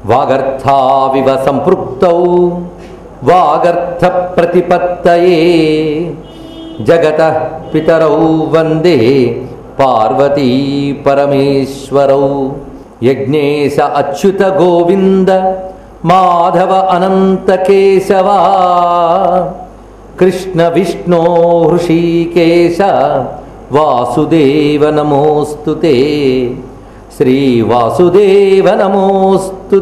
వాగర్థావివ సంపృక్తౌ వాగర్థ ప్రతిపత్తయే జగత పితరౌ వందే పార్వతీ పరమేశ్వరౌ యజ్ఞేశ అచ్యుత గోవింద మాధవ అనంత కేశవా కృష్ణ విష్ణో హృషీకేశ వాసుదేవ నమోస్తు శ్రీ వాసుదేవ నమోస్తు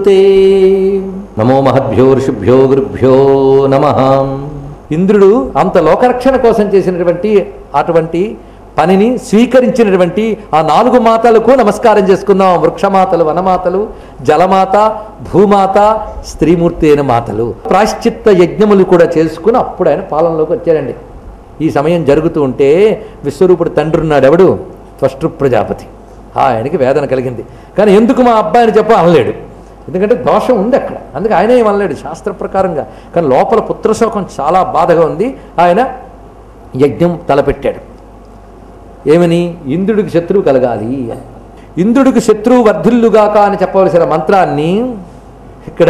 నమో మహద్భ్యో ఋషిభ్యో గురుభ్యో నమ ఇంద్రుడు అంత లోకరక్షణ కోసం చేసినటువంటి అటువంటి పనిని స్వీకరించినటువంటి ఆ నాలుగు మాతలకు నమస్కారం చేసుకుందాం వృక్షమాతలు వనమాతలు జలమాత భూమాత స్త్రీమూర్తి అయిన మాతలు ప్రాశ్చిత్త యజ్ఞములు కూడా చేసుకుని అప్పుడు ఆయన పాలనలోకి వచ్చారండి ఈ సమయం జరుగుతూ ఉంటే విశ్వరూపుడు తండ్రి ఉన్నాడు ఎవడు త్వష్టృ ప్రజాపతి ఆయనకి వేదన కలిగింది కానీ ఎందుకు మా అబ్బాయిని చెప్ప అనలేడు ఎందుకంటే దోషం ఉంది అక్కడ అందుకే ఆయన ఏం అనలేడు శాస్త్ర ప్రకారంగా కానీ లోపల పుత్రశోకం చాలా బాధగా ఉంది ఆయన యజ్ఞం తలపెట్టాడు ఏమని ఇంద్రుడికి శత్రువు కలగాలి అని. ఇంద్రుడికి శత్రువు వర్ధిల్లుగాక అని చెప్పవలసిన మంత్రాన్ని ఇక్కడ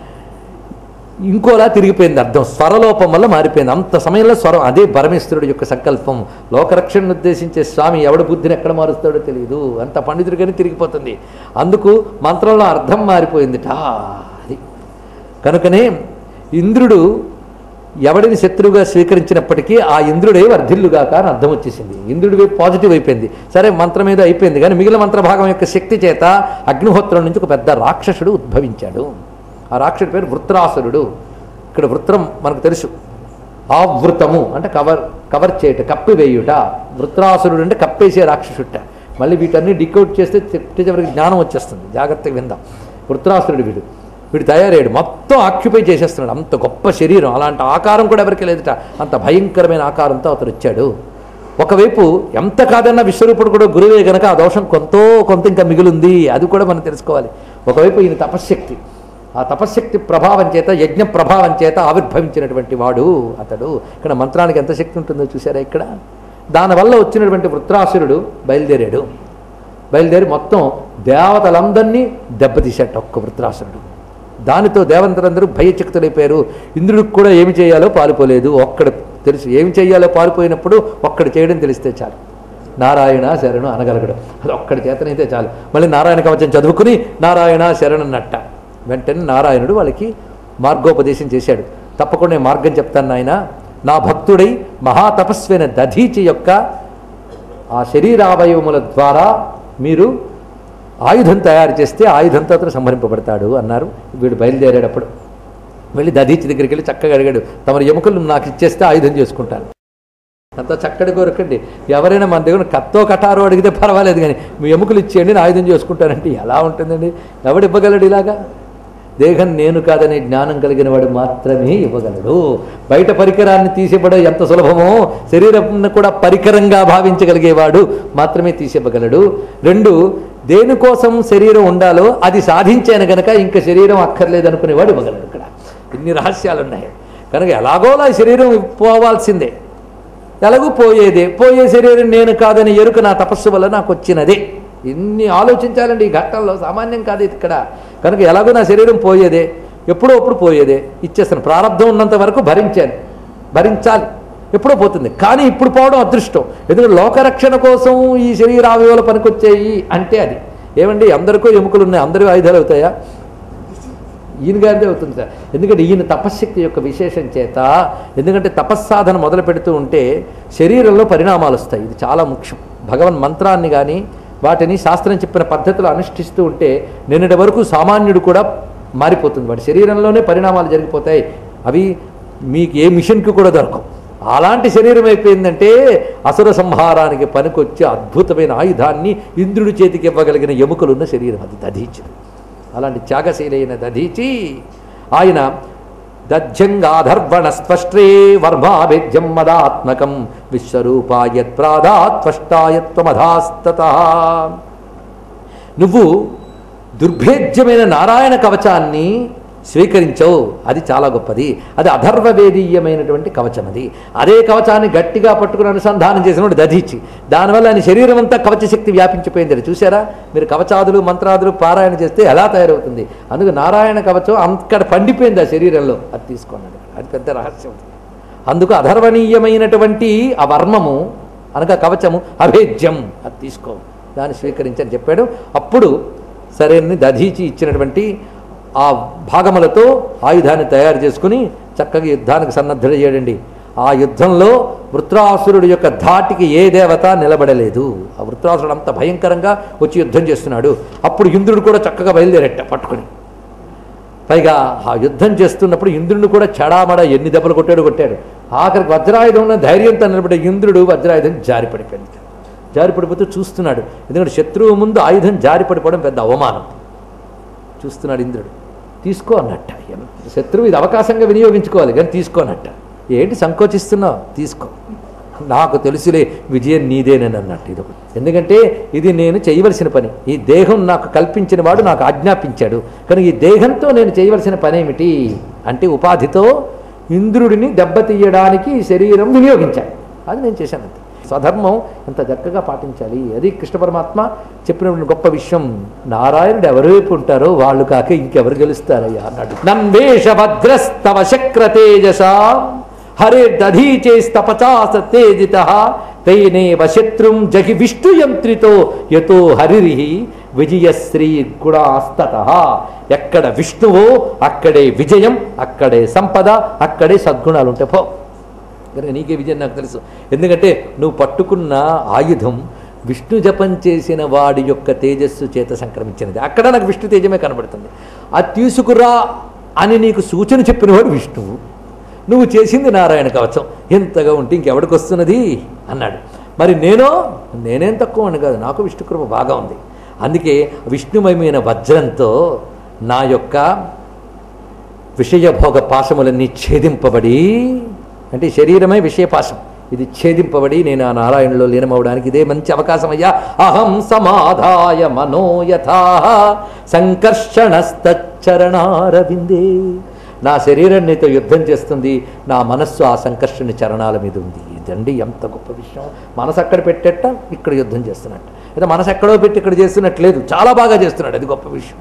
ఇంకోలా తిరిగిపోయింది అర్థం స్వరలోపం వల్ల మారిపోయింది అంత సమయంలో స్వరం అదే పరమేశ్వరుడు యొక్క సంకల్పం లోకరక్షణను ఉద్దేశించే స్వామి ఎవడ బుద్ధిని ఎక్కడ మారుస్తాడో తెలియదు అంత పండితుడిగానే తిరిగిపోతుంది అందుకు మంత్రంలో అర్థం మారిపోయిందిట అది కనుకనే ఇంద్రుడు ఎవడిని శత్రువుగా స్వీకరించినప్పటికీ ఆ ఇంద్రుడే వర్ధిల్లుగాక అని అర్థం వచ్చేసింది ఇంద్రుడి వైపు పాజిటివ్ అయిపోయింది సరే మంత్రం ఏదో అయిపోయింది కానీ మిగిలిన మంత్రభాగం యొక్క శక్తి చేత అగ్నిహోత్రం నుంచి ఒక పెద్ద రాక్షసుడు ఉద్భవించాడు ఆ రాక్షసుడి పేరు వృత్రాసురుడు ఇక్కడ వృత్రం మనకు తెలుసు ఆవృతము అంటే కవర్ కవర్ చేయట కప్పివేయుట వృత్రాసురుడు అంటే కప్పేసే రాక్షసుట మళ్ళీ వీటన్ని డికౌట్ చేస్తే చెప్తే చివరికి జ్ఞానం వచ్చేస్తుంది జాగ్రత్తగా విందాం వృత్రాసురుడు వీడు వీడు తయారయ్యాడు మొత్తం ఆక్యుపై చేసేస్తున్నాడు అంత గొప్ప శరీరం అలాంటి ఆకారం కూడా ఎవరికి లేదుట అంత భయంకరమైన ఆకారంతో అతను వచ్చాడు ఒకవైపు ఎంత కాదన్నా విశ్వరూపుడు కూడా గురువే గనక ఆ దోషం కొంతో కొంత ఇంకా మిగిలింది అది కూడా మనం తెలుసుకోవాలి ఒకవైపు ఈయన తపశ్శక్తి ఆ తపశ్శక్తి ప్రభావం చేత యజ్ఞ ప్రభావం చేత ఆవిర్భవించినటువంటి వాడు అతడు ఇక్కడ మంత్రానికి ఎంత శక్తి ఉంటుందో చూసారా ఇక్కడ దానివల్ల వచ్చినటువంటి వృత్రాసురుడు బయలుదేరాడు బయలుదేరి మొత్తం దేవతలందరినీ దెబ్బతీశాట ఒక్క వృత్రాసురుడు దానితో దేవతలందరూ భయచకితులైపోయారు ఇంద్రుడికి కూడా ఏమి చేయాలో పారిపోలేదు ఒక్కడ తెలుసు ఏమి చేయాలో పారిపోయినప్పుడు ఒక్కడు చేయడం తెలిస్తే చాలు నారాయణ శరణు అనగలగడం అది ఒక్కడి చేతనైతే చాలు మళ్ళీ నారాయణ కవచం చదువుకుని నారాయణ శరణు అన్నట్ట వెంటనే నారాయణుడు వాళ్ళకి మార్గోపదేశం చేశాడు తప్పకుండా నేను మార్గం చెప్తాను నాయన నా భక్తుడై మహాతపస్వైన దధీచి యొక్క ఆ శరీరావయవముల ద్వారా మీరు ఆయుధం తయారు చేస్తే ఆయుధంతో అతను సంహరింపబడతాడు అన్నారు వీడు బయలుదేరేటప్పుడు వెళ్ళి దధీచి దగ్గరికి వెళ్ళి చక్కగా అడిగాడు తమ ఎముకలు నాకు ఇచ్చేస్తే ఆయుధం చేసుకుంటాను అంత చక్కటి కోరకండి ఎవరైనా మన దగ్గర కత్తో కటారో అడిగితే పర్వాలేదు కానీ మీ ఎముకలు ఇచ్చేయండి నేను ఆయుధం చేసుకుంటానంటే ఎలా ఉంటుందండి ఎవడు ఇవ్వగలడు ఇలాగా దేహం నేను కాదనే జ్ఞానం కలిగిన వాడు మాత్రమే ఇవ్వగలడు బయట పరికరాన్ని తీసివ్వడం ఎంత సులభమో శరీరం కూడా పరికరంగా భావించగలిగేవాడు మాత్రమే తీసివ్వగలడు రెండు దేనికోసం శరీరం ఉండాలో అది సాధించాను గనక ఇంకా శరీరం అక్కర్లేదు అనుకునేవాడు ఇవ్వగలడు ఇక్కడ ఇన్ని రహస్యాలు ఉన్నాయి కనుక ఎలాగోలా ఈ శరీరం పోవాల్సిందే ఎలాగూ పోయేదే పోయే శరీరం నేను కాదని ఎరుక నా తపస్సు వల్ల నాకు వచ్చినదే ఇన్ని ఆలోచించాలండి ఈ ఘట్టంలో సామాన్యం కాదు ఇది ఇక్కడ కనుక ఎలాగో నా శరీరం పోయేదే ఎప్పుడో అప్పుడు పోయేదే ఇచ్చేస్తాను ప్రారంధం ఉన్నంత వరకు భరించాను భరించాలి ఎప్పుడో పోతుంది కానీ ఇప్పుడు పోవడం అదృష్టం ఎందుకంటే లోకరక్షణ కోసం ఈ శరీరావయవాలు పనికొచ్చేయి అంటే అది ఏమండి అందరికీ ఎముకలు ఉన్నాయి అందరూ ఆయుధాలు అవుతాయా ఈయన గారిదే అవుతుంది సార్ ఎందుకంటే ఈయన తపశ్శక్తి యొక్క విశేషం చేత ఎందుకంటే తపస్సాధన మొదలు పెడుతూ ఉంటే శరీరంలో పరిణామాలు వస్తాయి ఇది చాలా ముఖ్యం భగవన్ మంత్రాన్ని కానీ వాటిని శాస్త్రం చెప్పిన పద్ధతిలో అనుష్ఠిస్తూ ఉంటే నిన్నటి వరకు సామాన్యుడు కూడా మారిపోతుంది వాడి శరీరంలోనే పరిణామాలు జరిగిపోతాయి అవి మీకు ఏ మిషన్కి కూడా దొరకవు అలాంటి శరీరం అయిపోయిందంటే అసుర సంహారానికి పనికొచ్చే అద్భుతమైన ఆయుధాన్ని ఇంద్రుడి చేతికి ఇవ్వగలిగిన ఎముకలున్న శరీరం అది దధీచుడు అలాంటి త్యాగశీలైన దధీచి ఆయన దజ్జంగాధర్వణ స్పష్ట్రే వర్మాభిజ్యం మదాత్మకం విశ్వరూపాయత్ప్రాదాత్వష్టాయత్వమధాస్తత నువ్వు దుర్భేద్యమైన నారాయణ కవచాన్ని స్వీకరించవు అది చాలా గొప్పది అది అధర్వవేదీయమైనటువంటి కవచం అది అదే కవచాన్ని గట్టిగా పట్టుకుని అనుసంధానం చేసినప్పుడు దధీచి దానివల్ల ఆయన శరీరం అంతా కవచ శక్తి వ్యాపించిపోయింది అది చూసారా మీరు కవచాదులు మంత్రాదులు పారాయణ చేస్తే ఎలా తయారవుతుంది అందుకు నారాయణ కవచం అక్కడ పండిపోయింది ఆ శరీరంలో అది తీసుకోండి అది పెద్ద రహస్యం అందుకు అధర్వణీయమైనటువంటి ఆ వర్మము అనగా కవచము అభేద్యం అది తీసుకో దాన్ని స్వీకరించని చెప్పాడు అప్పుడు సరైన దధీచి ఇచ్చినటువంటి ఆ భాగములతో ఆయుధాన్ని తయారు చేసుకుని చక్కగా యుద్ధానికి సన్నద్ధుడయ్యాడండి ఆ యుద్ధంలో వృత్రాసురుడి యొక్క ధాటికి ఏ దేవత నిలబడలేదు ఆ వృత్రాసురుడు అంత భయంకరంగా వచ్చి యుద్ధం చేస్తున్నాడు అప్పుడు ఇంద్రుడు కూడా చక్కగా బయలుదేరట్ట పట్టుకుని పైగా ఆ యుద్ధం చేస్తున్నప్పుడు ఇంద్రుడిని కూడా చెడామడ ఎన్ని దెబ్బలు కొట్టాడు కొట్టాడు ఆఖరికి వజ్రాయుధం ఉన్న ధైర్యంతో నిలబడే ఇంద్రుడు వజ్రాయుధం జారి పడిపోయింది జారి పడిపోతూ చూస్తున్నాడు ఎందుకంటే శత్రువు ముందు ఆయుధం జారి పడిపోవడం పెద్ద అవమానం చూస్తున్నాడు ఇంద్రుడు తీసుకో అన్నట్ట ఎంత- శత్రువు ఇది అవకాశంగా వినియోగించుకోవాలి కానీ తీసుకో అన్నట్ట ఏంటి సంకోచిస్తున్నావు తీసుకో నాకు తెలుసులే విజయం నీదేనని అన్నట్టు ఇది ఒకటి ఎందుకంటే ఇది నేను చేయవలసిన పని ఈ దేహం నాకు కల్పించిన వాడు నాకు ఆజ్ఞాపించాడు కానీ ఈ దేహంతో నేను చేయవలసిన పని ఏమిటి అంటే ఉపాధితో ఇంద్రుడిని దెబ్బతీయడానికి ఈ శరీరం వినియోగించాను అది నేను చేశాను అంతే స్వధర్మం ఎంత చక్కగా పాటించాలి అది కృష్ణ పరమాత్మ చెప్పినటువంటి గొప్ప విషయం నారాయణుడు ఎవరైపు ఉంటారో వాళ్ళు కాక ఇంకెవరు గెలుస్తారయ్యా అన్నాడు నందేశ భద్రస్తవ శక్ర తేజస హరే దధీచేస్తపచాస తేజిత తైనేవ శత్రుం జగి విష్ణుయంత్రితో యతో హరిరి విజయశ్రీ గుణాస్తత ఎక్కడ విష్ణువో అక్కడే విజయం అక్కడే సంపద అక్కడే సద్గుణాలు ఉంటాయి పో కనుక నీకే విజయం నాకు తెలుసు ఎందుకంటే నువ్వు పట్టుకున్న ఆయుధం విష్ణు జపం చేసిన వాడి యొక్క తేజస్సు చేత సంక్రమించినది అక్కడ నాకు విష్ణు తేజమే కనబడుతుంది అది తీసుకురా అని నీకు సూచన చెప్పినవాడు విష్ణువు నువ్వు చేసింది నారాయణ కవచం ఎంతగా ఉంటే ఇంకెవడికి వస్తున్నది అన్నాడు మరి నేనో నేనేం తక్కువ అని కాదు నాకు విష్ణుకృప బాగా ఉంది అందుకే విష్ణుమయమైన వజ్రంతో నా యొక్క విషయభోగ పాశములన్నీ ఛేదింపబడి అంటే శరీరమే విషయపాశం ఇది ఛేదింపబడి నేను ఆ నారాయణలో లీనమవడానికి ఇదే మంచి అవకాశం అయ్యా అహం సమాధాయ మనోయథా సంకర్షణస్తరణారవిందే నా శరీరం నీతో యుద్ధం చేస్తుంది నా మనస్సు ఆ సంకర్షణ చరణాల మీద ఉంది ఇదండి ఎంత గొప్ప విషయం మనసు అక్కడ పెట్టేట ఇక్కడ యుద్ధం చేస్తున్నట్టు అయితే మనసు ఎక్కడో పెట్టి ఇక్కడ చేస్తున్నట్టు లేదు చాలా బాగా చేస్తున్నాడు అది గొప్ప విషయం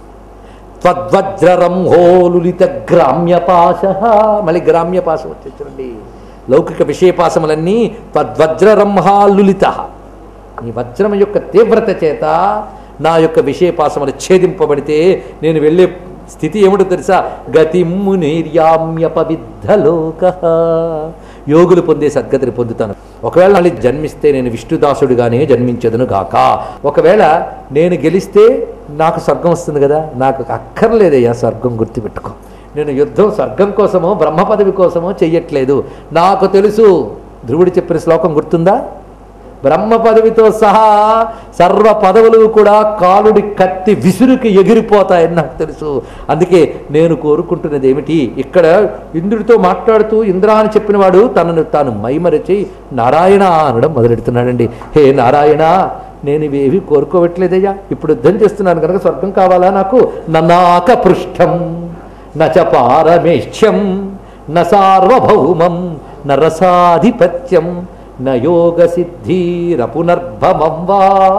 త్వద్వజ్రరంహోలులిత గ్రామ్యపాశ మళ్ళీ గ్రామ్యపాశం వచ్చేసండి లౌకిక విషయపాశములన్నీ త్వద్వజ్రరంహాలులిత ఈ వజ్రం యొక్క తీవ్రత చేత నా యొక్క విషయపాశములు ఛేదింపబడితే నేను వెళ్ళే స్థితి ఏమిటో తెలుసా గతిమ్ము నిర్యామ్యపవిద్ధలోక యోగులు పొందే సద్గతిని పొందుతాను ఒకవేళ మళ్ళీ జన్మిస్తే నేను విష్ణుదాసుడిగానే జన్మించదును గాక ఒకవేళ నేను గెలిస్తే నాకు స్వర్గం వస్తుంది కదా నాకు అక్కర్లేదయ్యా స్వర్గం గుర్తుపెట్టుకో నేను యుద్ధం స్వర్గం కోసమో బ్రహ్మ పదవి కోసమో చెయ్యట్లేదు నాకు తెలుసు ధ్రువుడు చెప్పిన శ్లోకం గుర్తుందా బ్రహ్మ పదవితో సహా సర్వ పదవులు కూడా కాలుడి కత్తి విసురుకి ఎగిరిపోతాయని నాకు తెలుసు అందుకే నేను కోరుకుంటున్నది ఏమిటి ఇక్కడ ఇంద్రుడితో మాట్లాడుతూ ఇంద్ర అని చెప్పినవాడు తనను తాను మైమరచి నారాయణ అనడం మొదలెడుతున్నాడండి హే నారాయణ నేను ఇవేవి కోరుకోవట్లేదయ్యా ఇప్పుడు యుద్ధం చేస్తున్నాను కనుక స్వర్గం కావాలా నాకు ననాక పృష్ఠం నచ పారమేష్యం న సార్వభౌమం న రసాధిపత్యం న యోగ సిద్ధిరపునర్భమం వా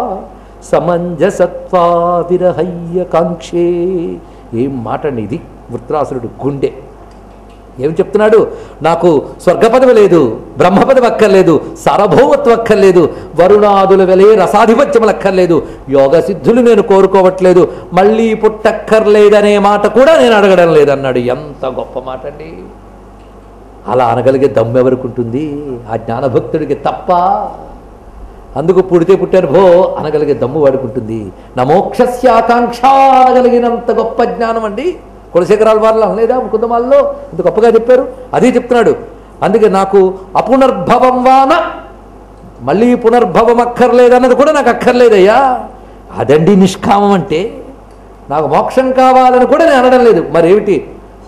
సమంజసత్వా విరహయ్య కాంక్షే ఏం మాట అండి ఇది వృత్రాసురుడు గుండె ఏం చెప్తున్నాడు నాకు స్వర్గపదవి లేదు బ్రహ్మపదవి అక్కర్లేదు సార్వభౌమత్వం అక్కర్లేదు వరుణాదుల వెలే రసాధిపత్యములు అక్కర్లేదు యోగ సిద్ధులు నేను కోరుకోవట్లేదు మళ్ళీ పుట్టక్కర్లేదనే మాట కూడా నేను అడగడం లేదన్నాడు ఎంత గొప్ప మాట అండి అలా అనగలిగే దమ్ము ఎవరికి ఉంటుంది ఆ జ్ఞానభక్తుడికి తప్ప అందుకు పుడితే పుట్టారు భో అనగలిగే దమ్ము వాడుకుంటుంది నమోక్షస్యాకాంక్ష అనగలిగినంత గొప్ప జ్ఞానం అండి కులశేఖరాల వారిలో అనలేదా ముకుందమాల్లో ఇంత గొప్పగా చెప్పారు అదే చెప్తున్నాడు అందుకే నాకు అపునర్భవం వాన మళ్ళీ పునర్భవం అక్కర్లేదన్నది కూడా నాకు అక్కర్లేదయ్యా అదండి నిష్కామం అంటే నాకు మోక్షం కావాలని కూడా నేను అనడం లేదు మరేమిటి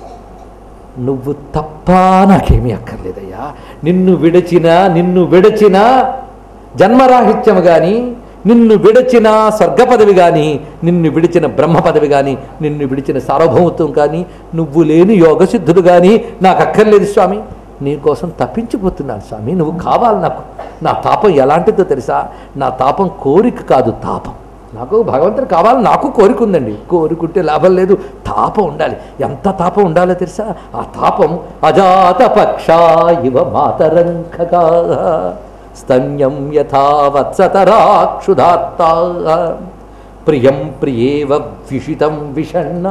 నువ్వు తప్ప నాకేమీ అక్కర్లేదయ్యా నిన్ను విడచిన నిన్ను విడచిన జన్మరాహిత్యము కానీ నిన్ను విడిచిన స్వర్గ పదవి కానీ నిన్ను విడిచిన బ్రహ్మ పదవి కానీ నిన్ను విడిచిన సార్వభౌమత్వం కానీ నువ్వు లేని యోగసిద్ధుడు కానీ నాకు అక్కర్లేదు స్వామి నీ కోసం తప్పించిపోతున్నాను స్వామి నువ్వు కావాలి నాకు నా తాపం ఎలాంటిదో తెలుసా నా తాపం కోరిక కాదు తాపం నాకు భగవంతుడు కావాలి నాకు కోరిక ఉందండి కోరికుంటే లాభం లేదు తాపం ఉండాలి ఎంత తాపం ఉండాలో తెలుసా ఆ తాపం అజాత పక్ష ఇవ మాతరంఖగా స్తన్యం యథా వత్సతరాక్షుధాత్తా ప్రియం ప్రియేవ విషితం విషణ్ణా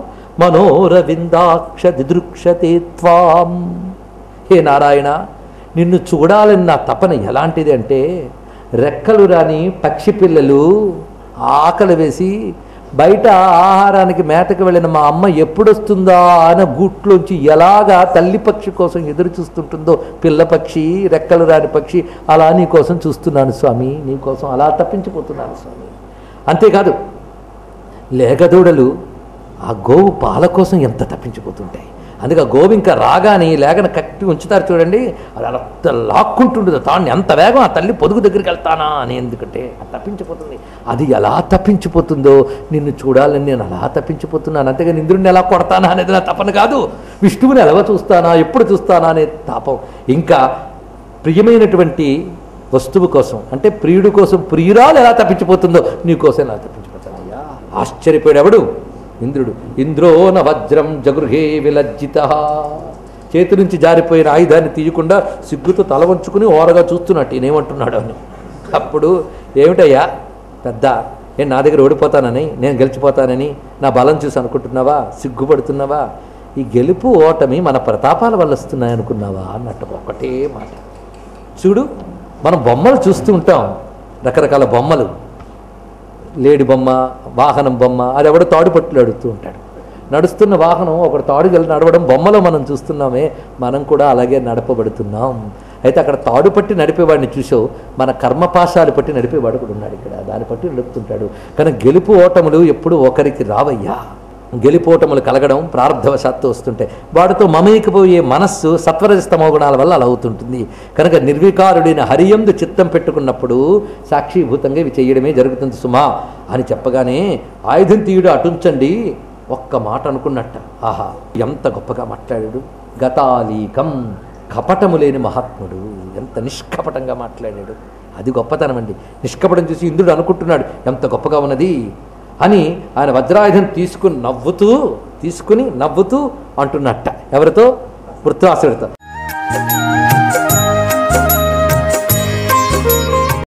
మనోరవిందాక్ష దిదృక్షతే త్వాం హే నారాయణ నిన్ను చూడాలని నా తపన ఎలాంటిది అంటే రెక్కలు రాని పక్షి పిల్లలు ఆకలి వేసి బయట ఆహారానికి మేతకు వెళ్ళిన మా అమ్మ ఎప్పుడొస్తుందా అన్న గూట్లోంచి ఎలాగా తల్లి పక్షి కోసం ఎదురు చూస్తుంటుందో పిల్ల పక్షి రెక్కలు రాని పక్షి అలా నీ కోసం చూస్తున్నాను స్వామి నీ కోసం అలా తప్పించిపోతున్నాను స్వామి అంతేకాదు లేగదూడలు ఆ గోవు పాల కోసం ఎంత తప్పించిపోతుంటాయి అందుకే ఆ గోవు ఇంకా రాగానే ఈ లేగన కట్టి ఉంచుతారు చూడండి అది అలా లాక్కుంటుంటుంది తాను ఎంత వేగం ఆ తల్లి పొదుగు దగ్గరికి వెళ్తానా అని ఎందుకంటే అది తప్పించిపోతుంది అది ఎలా తప్పించిపోతుందో నిన్ను చూడాలని నేను అలా తప్పించిపోతున్నాను అంతేగాని ఇంద్రుడిని ఎలా కొడతానా అనేది నా తపన కాదు విష్ణువుని ఎలా చూస్తానా ఎప్పుడు చూస్తానా అనే తాపం ఇంకా ప్రియమైనటువంటి వస్తువు కోసం అంటే ప్రియుడి కోసం ప్రియురాలు ఎలా తప్పించిపోతుందో నీ కోసం ఎలా తప్పించిపోతానయ్యా ఆశ్చర్యపోయాడు ఇంద్రుడు ఇంద్రోన వజ్రం జగృహే విలజ్జిత చేతి నుంచి జారిపోయిన ఆయుధాన్ని తీయకుండా సిగ్గుతో తల వంచుకుని ఓరగా చూస్తున్నట్టు ఈయనేమంటున్నాడు అని అప్పుడు ఏమిటయ్యా పెద్ద నేను నా దగ్గర ఓడిపోతానని నేను గెలిచిపోతానని నా బలం చూసి అనుకుంటున్నావా సిగ్గుపడుతున్నావా ఈ గెలుపు ఓటమి మన ప్రతాపాల వల్ల వస్తున్నాయి అనుకున్నావా అన్నట్టు ఒకటే మాట చూడు మనం బొమ్మలు చూస్తూ ఉంటాం రకరకాల బొమ్మలు లేడి బొమ్మ వాహనం బొమ్మ అది ఎవడో తాడు పట్టులు అడుగుతూ ఉంటాడు నడుస్తున్న వాహనం ఒకడు తాడు గెలి నడవడం బొమ్మలో మనం చూస్తున్నామే మనం కూడా అలాగే నడపబడుతున్నాం అయితే అక్కడ తాడు పట్టి నడిపేవాడిని చూసావు మన కర్మపాశాలు పట్టి నడిపేవాడు కూడా ఉన్నాడు ఇక్కడ దాన్ని పట్టి నడుపుతుంటాడు కానీ గెలుపు ఓటములు ఎప్పుడు ఒకరికి రావయ్యా గెలిపోటములు కలగడం ప్రారంధవశాత్తు వస్తుంటాయి వాడితో మమేకపోయే మనస్సు సత్వరజస్తమో గుణాల వల్ల అలా అవుతుంటుంది కనుక నిర్వికారుడైన హరియందు చిత్తం పెట్టుకున్నప్పుడు సాక్షిభూతంగా ఇవి చేయడమే జరుగుతుంది సుమా అని చెప్పగానే ఆయుధం తీయుడు అటుంచండి ఒక్క మాట అనుకున్నట్ట ఆహా ఎంత గొప్పగా మాట్లాడాడు గతాలీకం కపటము లేని మహాత్ముడు ఎంత నిష్కపటంగా మాట్లాడాడు అది గొప్పతనం అండి నిష్కపటం చూసి ఇంద్రుడు అనుకుంటున్నాడు ఎంత గొప్పగా ఉన్నది అని ఆయన వజ్రాయుధం తీసుకుని నవ్వుతూ తీసుకుని నవ్వుతూ అంటున్నట్ట ఎవరితో వృత్రాసుడితో